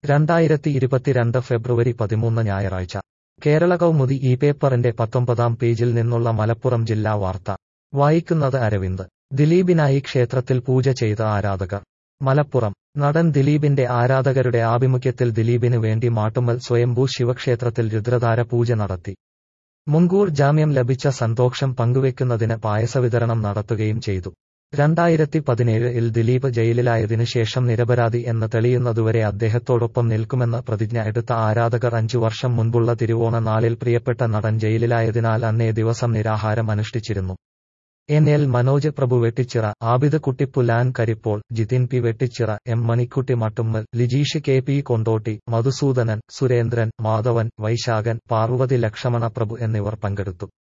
രണ്ടായിരത്തി ഇരുപത്തിരണ്ട് ഫെബ്രുവരി പതിമൂന്ന് ഞായറാഴ്ച കേരള കൗമുദി ഈ പേപ്പറിന്റെ പത്തൊമ്പതാം പേജിൽ നിന്നുള്ള മലപ്പുറം ജില്ലാ വാർത്ത വായിക്കുന്നത് അരവിന്ദ് ദിലീപിനായി ക്ഷേത്രത്തിൽ പൂജ ചെയ്ത ആരാധകർ മലപ്പുറം നടൻ ദിലീപിന്റെ ആരാധകരുടെ ആഭിമുഖ്യത്തിൽ ദിലീപിന് വേണ്ടി മാട്ടുമ്മൽ സ്വയംഭൂ ശിവക്ഷേത്രത്തിൽ രുദ്രധാര പൂജ നടത്തി മുൻകൂർ ജാമ്യം ലഭിച്ച സന്തോഷം പങ്കുവെക്കുന്നതിന് പായസവിതരണം നടത്തുകയും ചെയ്തു രണ്ടായിരത്തി പതിനേഴിൽ ദിലീപ് ജയിലിലായതിനു ശേഷം നിരപരാധി എന്ന് തെളിയുന്നതുവരെ അദ്ദേഹത്തോടൊപ്പം നിൽക്കുമെന്ന് പ്രതിജ്ഞ എടുത്ത ആരാധകർ അഞ്ചു വർഷം മുൻപുള്ള തിരുവോണ നാളിൽ പ്രിയപ്പെട്ട നടൻ ജയിലിലായതിനാൽ അന്നേ ദിവസം നിരാഹാരം അനുഷ്ഠിച്ചിരുന്നു N L Manoj Prabhu Vettichira Abid Kuttippulan Karippol Jithin P Vettichira M Manikkutty Mattummal Lijeesh K P Kondotty Madhusoodanan Surendran Madhavan Vaishakhan Parvathy Lakshmana Prabhu എന്നിവർ പങ്കെടുത്തു